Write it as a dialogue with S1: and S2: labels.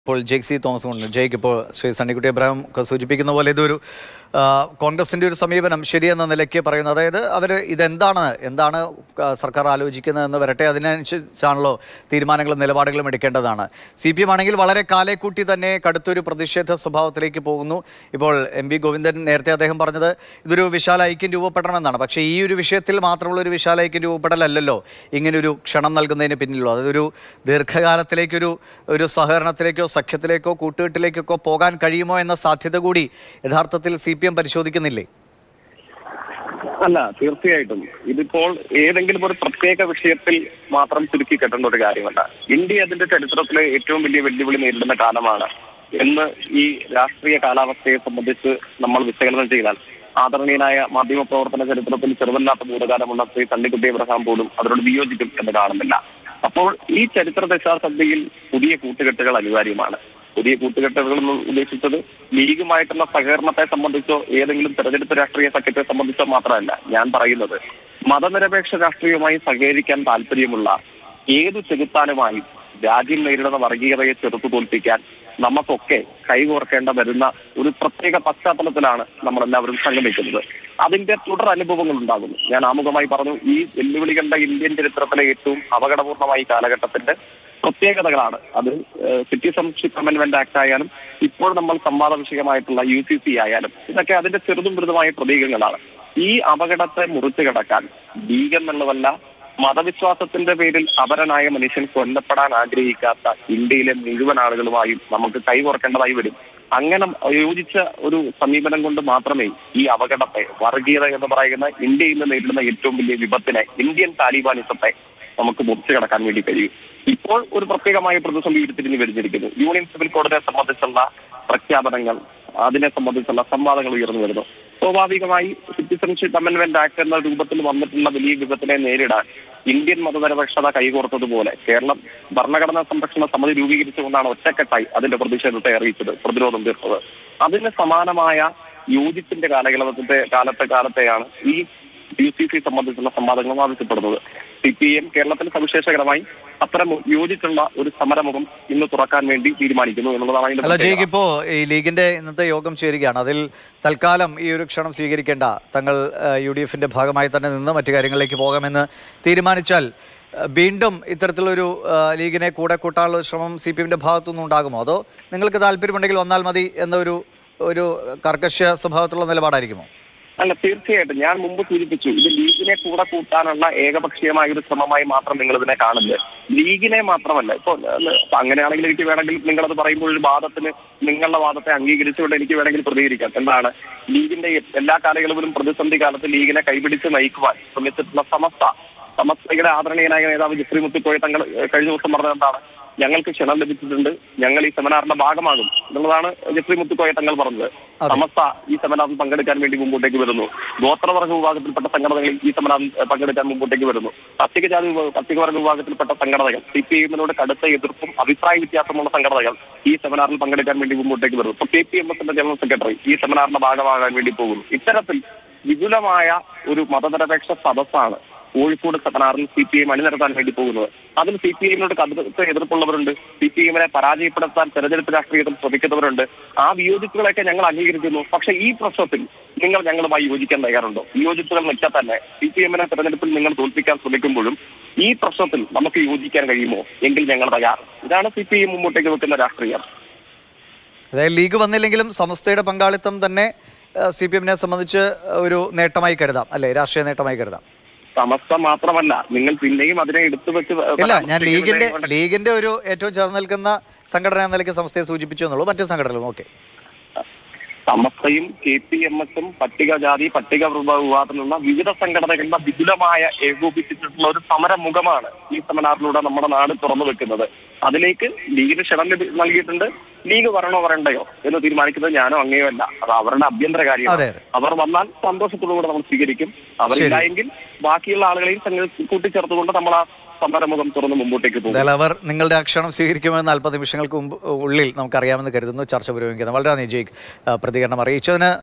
S1: ഇപ്പോൾ Jake C Thomas ഉണ്ട് ജയ്ക്ക് ഇപ്പോൾ ശ്രീ സണ്ണിക്കുട്ടി അബ്രഹാം ഒക്കെ സൂചിപ്പിക്കുന്ന പോലെ ഇതൊരു ആ, കോൺഗ്രസിന്റെ ഒരു സമീപനം ശരിയെന്ന നിലയ്ക്ക് പറയുന്നു അതായത് അവർ ഇതെന്താണ് എന്താണ് ആ, സർക്കാർ ആലോചിക്കുന്നതെന്ന് വരട്ടെ അതിനനുസരിച്ചാണല്ലോ തീരുമാനങ്ങളും നിലപാടുകളും എടുക്കേണ്ടതാണ് സി പി എം ആണെങ്കിൽ വളരെ കാലേക്കൂട്ടി തന്നെ കടുത്തൊരു പ്രതിഷേധ സ്വഭാവത്തിലേക്ക് പോകുന്നു ഇപ്പോൾ എം വി ഗോവിന്ദൻ നേരത്തെ അദ്ദേഹം പറഞ്ഞത് ഇതൊരു വിശാല ഐക്യം രൂപപ്പെടണമെന്നാണ് പക്ഷേ ഈ ഒരു വിഷയത്തിൽ മാത്രമുള്ള ഒരു വിശാല ഐക്യം രൂപപ്പെടലല്ലല്ലോ ഇങ്ങനൊരു ക്ഷണം നൽകുന്നതിന് പിന്നിലുള്ളൂ അതൊരു ദീർഘകാലത്തിലേക്കൊരു ഒരു സഹകരണത്തിലേക്കോ സഖ്യത്തിലേക്കോ കൂട്ടുകെട്ടിലേക്കൊക്കെ പോകാൻ കഴിയുമോ എന്ന സാധ്യത കൂടി യഥാർത്ഥത്തിൽ സി പി എം പരിശോധിക്കുന്നില്ലേ
S2: അല്ല തീർച്ചയായിട്ടും ഇതിപ്പോൾ ഏതെങ്കിലും ഒരു പ്രത്യേക വിഷയത്തിൽ മാത്രം ചുരുക്കി കെട്ടേണ്ട ഒരു കാര്യമല്ല ഇന്ത്യ അതിന്റെ ചരിത്രത്തിലെ ഏറ്റവും വലിയ വെല്ലുവിളി നേരിടുന്ന കാലമാണ് എന്ന് ഈ രാഷ്ട്രീയ കാലാവസ്ഥയെ സംബന്ധിച്ച് നമ്മൾ വിശകലനം ചെയ്താൽ ആദരണീയനായ മാധ്യമ പ്രവർത്തന ചരിത്രത്തിൽ ചെറുതല്ലാത്ത ഭൂതകാലമുള്ള ശ്രീ തണ്ണിക്കുട്ടി എബ്രഹാം പോലും അതിനോട് വിയോജിക്കും എന്ന് കാണുന്നില്ല അപ്പോൾ ഈ ചരിത്ര ദശാസന്ധിയിൽ പുതിയ കൂട്ടുകെട്ടുകൾ അനിവാര്യമാണ് പുതിയ കൂട്ടുകെട്ടുകൾ എന്ന് ഉദ്ദേശിച്ചത് ലീഗുമായിട്ടുള്ള സഹകരണത്തെ സംബന്ധിച്ചോ ഏതെങ്കിലും തെരഞ്ഞെടുപ്പ് രാഷ്ട്രീയ സഖ്യത്തെ സംബന്ധിച്ചോ മാത്രമല്ല ഞാൻ പറയുന്നത് മതനിരപേക്ഷ രാഷ്ട്രീയവുമായി സഹകരിക്കാൻ താല്പര്യമുള്ള ഏത് ചെകുത്താനുമായും രാജ്യം നേരിടുന്ന വർഗീയതയെ ചെറുത്തു തോൽപ്പിക്കാൻ നമുക്കൊക്കെ കൈകോർക്കേണ്ട വരുന്ന ഒരു പ്രത്യേക പശ്ചാത്തലത്തിലാണ് നമ്മളെല്ലാവരും സംഗമിക്കുന്നത് അതിന്റെ തുടർ അനുഭവങ്ങൾ ഉണ്ടാകുന്നു ഞാൻ ആമുഖമായി പറഞ്ഞു ഈ വെല്ലുവിളികളുടെ ഇന്ത്യൻ ചരിത്രത്തിലെ ഏറ്റവും അപകടപൂർണമായ ഈ കാലഘട്ടത്തിന്റെ പ്രത്യേകതകളാണ് അത് സിറ്റിസൺഷിപ്പ് അമെന്റ്മെന്റ് ആക്ട് ആയാലും ഇപ്പോൾ നമ്മൾ സംവാദ വിഷയമായിട്ടുള്ള യു സി സി ആയാലും ഇതൊക്കെ അതിന്റെ ചെറുതും വലുതുമായ പ്രതീകങ്ങളാണ് ഈ അപകടത്തെ മുറിച്ചു കടക്കാൻ ലീഗ് എന്നുള്ളതല്ല മതവിശ്വാസത്തിന്റെ പേരിൽ അപരനായ മനുഷ്യൻ കൊല്ലപ്പെടാൻ ആഗ്രഹിക്കാത്ത ഇന്ത്യയിലെ മുഴുവൻ ആളുകളുമായും നമുക്ക് കൈകോർക്കേണ്ടതായി വരും അങ്ങനെ യോജിച്ച ഒരു സമീപനം കൊണ്ട് മാത്രമേ ഈ അപകടത്തെ വർഗീയത എന്ന് പറയുന്ന ഇന്ത്യ ഇന്ന് നേരിടുന്ന ഏറ്റവും വലിയ വിപത്തിനെ ഇന്ത്യൻ താലിബാനിസത്തെ നമുക്ക് മുറിച്ചു കടക്കാൻ വേണ്ടി കഴിയും ഇപ്പോൾ ഒരു പ്രത്യേകമായ പ്രതിസന്ധി ഉരുത്തിരിഞ്ഞ് വരുന്നിരിക്കുന്നു യൂണിയൻ സിവിൽ കോഡിനെ സംബന്ധിച്ചുള്ള പ്രഖ്യാപനങ്ങൾ അതിനെ സംബന്ധിച്ചുള്ള സംവാദങ്ങൾ ഉയർന്നു വരുന്നു സ്വാഭാവികമായി സിറ്റിസൺഷിപ്പ് അമെന്റ്മെന്റ് ആക്ട് എന്ന രൂപത്തിൽ വന്നിട്ടുള്ള വലിയ വിപത്തിനെ നേരിടാൻ ഇന്ത്യൻ മതനിരപേക്ഷത കൈകോർത്തതുപോലെ കേരളം ഭരണഘടനാ സംരക്ഷണ സമിതി രൂപീകരിച്ചുകൊണ്ടാണ് ഒറ്റക്കെട്ടായി അതിന്റെ പ്രതിഷേധത്തെ അറിയിച്ചത് പ്രതിരോധം തീർത്തത് അതിന് സമാനമായ യോജിപ്പിന്റെ കാലയളവത്തിന്റെ കാലത്തെ കാലത്തെയാണ് ഈ യു സി സി സംബന്ധിച്ചുള്ള സംവാദങ്ങളും ആവശ്യപ്പെടുന്നത് സി പി എം കേരളത്തിൽ സവിശേഷകരമായി അത്തരം യോജിച്ചുള്ള ഒരു സമരമുഖം ഇന്ന് തുറക്കാൻ വേണ്ടി തീരുമാനിക്കുന്നു എന്നുള്ളതാണ് അതിന്റെ
S1: അല്ല
S2: പ്രത്യേകത.
S1: ജയ്ക്ക് ഇപ്പോൾ ഈ ലീഗിന്റെ ഇന്നത്തെ യോഗം ചേരുകയാണ് അതിൽ തൽക്കാലം ഈ ഒരു ക്ഷണം സ്വീകരിക്കേണ്ട തങ്ങൾ യു ഡി എഫിന്റെ ഭാഗമായി തന്നെ നിന്ന് മറ്റു കാര്യങ്ങളിലേക്ക് പോകാമെന്ന് തീരുമാനിച്ചാൽ ആ, വീണ്ടും ഇത്തരത്തിലൊരു ആ, ലീഗിനെ കൂടെ കൂട്ടാനുള്ള ഒരു ശ്രമം സി പി എമ്മിന്റെ ഭാഗത്തുനിന്ന് ഉണ്ടാകുമോ അതോ നിങ്ങൾക്ക് താല്പര്യമുണ്ടെങ്കിൽ വന്നാൽ മതി എന്നൊരു ഒരു കർക്കശ സ്വഭാവത്തിലുള്ള നിലപാടായിരിക്കുമോ
S2: അല്ല തീർച്ചയായിട്ടും ഞാൻ മുമ്പ് സൂചിപ്പിച്ചു ഇത് ലീഗിനെ കൂടെ കൂട്ടാനുള്ള ഏകപക്ഷീയമായ ഒരു ശ്രമമായി മാത്രം നിങ്ങൾ ഇതിനെ കാണില്ല ലീഗിനെ മാത്രമല്ല ഇപ്പൊ അഹ് ഇപ്പൊ അങ്ങനെയാണെങ്കിൽ എനിക്ക് വേണമെങ്കിൽ നിങ്ങളത് പറയുമ്പോൾ ഒരു വാദത്തിന് നിങ്ങളുടെ വാദത്തെ അംഗീകരിച്ചുകൊണ്ട് എനിക്ക് വേണമെങ്കിൽ പ്രതികരിക്കാം എന്താണ് ലീഗിന്റെ എല്ലാ കാലയളവിലും പ്രതിസന്ധി കാലത്ത് ലീഗിനെ കൈപിടിച്ച് നയിക്കുവാൻ ശ്രമിച്ചിട്ടുള്ള സമസ്ത സമസ്തയുടെ ആദരണീയനായ നേതാവ് ജിഫ്രി മുത്തുക്കോയ തങ്ങൾ ഏഹ് കഴിഞ്ഞ ദിവസം പറഞ്ഞത് എന്താണ് ഞങ്ങൾക്ക് ക്ഷണം ലഭിച്ചിട്ടുണ്ട് ഞങ്ങൾ ഈ സെമിനാറിന്റെ ഭാഗമാകും എന്നുള്ളതാണ് ജെഫ്രി മുത്തുക്കോയ തങ്ങൾ പറഞ്ഞത്
S1: അതെ.
S2: സമസ്ത ഈ സെമിനാറിൽ പങ്കെടുക്കാൻ വേണ്ടി മുമ്പോട്ടേക്ക് വരുന്നു ഗോത്രവർഗ വിഭാഗത്തിൽപ്പെട്ട സംഘടനകൾ ഈ സെമിനാറിൽ ഏഹ്, പങ്കെടുക്കാൻ മുമ്പോട്ടേക്ക് വരുന്നു പട്ടികജാതി വിഭാഗ- പട്ടികവർഗ വിഭാഗത്തിൽപ്പെട്ട സംഘടനകൾ സി പി എമ്മിനോട് കടുത്ത എതിർപ്പും അഭിപ്രായ വ്യത്യാസമുള്ള സംഘടനകൾ ഈ സെമിനാറിൽ പങ്കെടുക്കാൻ വേണ്ടി മുമ്പോട്ടേക്ക് വരുന്നു ഇപ്പൊ കെ പി എം എസിന്റെ ജനറൽ സെക്രട്ടറി ഈ സെമിനാറിന്റെ ഭാഗമാകാൻ വേണ്ടി പോകുന്നു ഇത്തരത്തിൽ വിപുലമായ ഒരു മതനിരപേക്ഷ സദസ്സാണ് കോഴിക്കോട് സെമിനാറിൽ സി പി എം അണിനിരത്താൻ വേണ്ടി പോകുന്നത് അതിൽ സി പി എമ്മിനോട് കടുത്ത എതിർപ്പുള്ളവരുണ്ട് സി പി എമ്മിനെ പരാജയപ്പെടുത്താൻ തെരഞ്ഞെടുപ്പ് രാഷ്ട്രീയത്തിൽ ശ്രമിക്കുന്നവരുണ്ട് ആ വിയോജിപ്പുകളൊക്കെ ഞങ്ങൾ അംഗീകരിക്കുന്നു പക്ഷേ ഈ പ്രശ്നത്തിൽ നിങ്ങൾ ഞങ്ങളുമായി യോജിക്കാൻ തയ്യാറുണ്ടോ വിയോജിപ്പുകൾ വെച്ചാൽ തന്നെ സി പി എമ്മിനെ തെരഞ്ഞെടുപ്പിൽ നിങ്ങൾ തോൽപ്പിക്കാൻ ശ്രമിക്കുമ്പോഴും ഈ പ്രശ്നത്തിൽ നമുക്ക് യോജിക്കാൻ കഴിയുമോ എങ്കിൽ ഞങ്ങൾ തയ്യാർ ഇതാണ് സി പി എം മുമ്പോട്ടേക്ക് വെക്കുന്ന രാഷ്ട്രീയം
S1: അതായത് ലീഗ് വന്നില്ലെങ്കിലും സമസ്തയുടെ പങ്കാളിത്തം തന്നെ സി പി എമ്മിനെ സംബന്ധിച്ച് ഒരു നേട്ടമായി കരുതാം അല്ലേ രാഷ്ട്രീയ നേട്ടമായി കരുതാം
S2: സമസ്ത മാത്രമല്ല നിങ്ങൾ പിന്നെയും അതിനെ എടുത്തു വെച്ച്
S1: ഇല്ല ഞാൻ ലീഗിന്റെ ലീഗിന്റെ ഒരു ഏറ്റവും ചേർന്ന് നിൽക്കുന്ന സംഘടന എന്ന നിലയ്ക്ക് സംസ്ഥയെ സൂചിപ്പിച്ചു എന്നുള്ളൂ മറ്റു സംഘടനകളും ഓക്കെ
S2: സമസ്തയും കെ പി എം എസും പട്ടികജാതി പട്ടിക വിഭാഗത്തിലുള്ള വിവിധ സംഘടനകളുടെ വിപുലമായ ഏകോപിപ്പിച്ചിട്ടുള്ള ഒരു സമരമുഖമാണ് ഈ സെമിനാറിലൂടെ നമ്മുടെ നാട് തുറന്നു വെക്കുന്നത് അതിലേക്ക് ലീഗിന് ക്ഷണം ലഭി- നൽകിയിട്ടുണ്ട് ലീഗ് വരണോ വരണ്ടയോ എന്ന് തീരുമാനിക്കുന്നത് ഞാനോ അങ്ങയോ അല്ല അത് അവരുടെ ആഭ്യന്തര
S1: അതെ,
S2: കാര്യമാണ്
S1: അതെ.
S2: അവർ വന്നാൽ സന്തോഷത്തോടുകൂടെ നമ്മൾ സ്വീകരിക്കും അവരില്ലായെങ്കിൽ ബാക്കിയുള്ള ആളുകളെയും സംഘ- കൂട്ടിച്ചേർത്തുകൊണ്ട് നമ്മൾ ആ സമരമുഖം തുറന്ന് മുമ്പോട്ടേക്ക് പോകും
S1: എന്തായാലും അവർ നിങ്ങളുടെ അക്ഷണം സ്വീകരിക്കുമെന്ന് അല്പ നിമിഷങ്ങൾക്ക് മുമ്പ് ഉള്ളിൽ നമുക്കറിയാമെന്ന് കരുതുന്നു ചർച്ച പുരോഗമിക്കുന്നത് വളരെ നന്ദി ജയ്ക്ക് പ്രതികരണം അറിയിച്ചതിന്